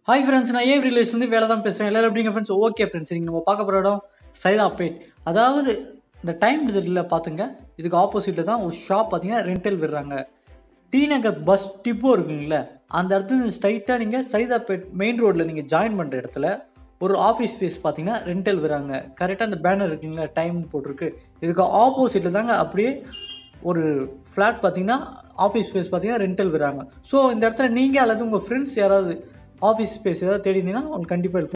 hi friends நான் ஏன் ரிலேஸ் வந்து வேலை தான் பேசுகிறேன் எல்லாரும் எப்படிங்க ஃப்ரெண்ட்ஸ் ஓகே ஃப்ரெண்ட்ஸ் இங்கே நம்ம பார்க்க போகிற இடம் சைதாப்பேட் அதாவது இந்த டைம் இதில் பார்த்துங்க இதுக்கு ஆப்போசிட்டில் தான் ஒரு ஷாப் பார்த்தீங்கன்னா ரெண்டல் விடுறாங்க டி நகர் பஸ் டிப்போ இருக்குங்களே அந்த இடத்துல ஸ்ட்ரைட்டாக நீங்கள் சைதாப்பேட் மெயின் ரோட்டில் நீங்கள் ஜாயின் பண்ணுற இடத்துல ஒரு ஆஃபீஸ் ஸ்பேஸ் பார்த்தீங்கன்னா ரெண்டல் விடுறாங்க கரெக்டாக அந்த பேனர் இருக்குங்களா டைம் போட்டிருக்கு இதுக்கு ஆப்போசிட்டில் தாங்க அப்படியே ஒரு ஃப்ளாட் பார்த்தீங்கன்னா ஆஃபீஸ் ஸ்பேஸ் பார்த்தீங்கன்னா ரெண்டல் விடுறாங்க ஸோ இந்த இடத்துல நீங்கள் அல்லது உங்கள் ஃப்ரெண்ட்ஸ் யாராவது ஆஃபீஸ் ஸ்பேஸ் ஏதாவது தேடி இருந்தீங்கன்னா உங்களுக்கு கண்டிப்பாக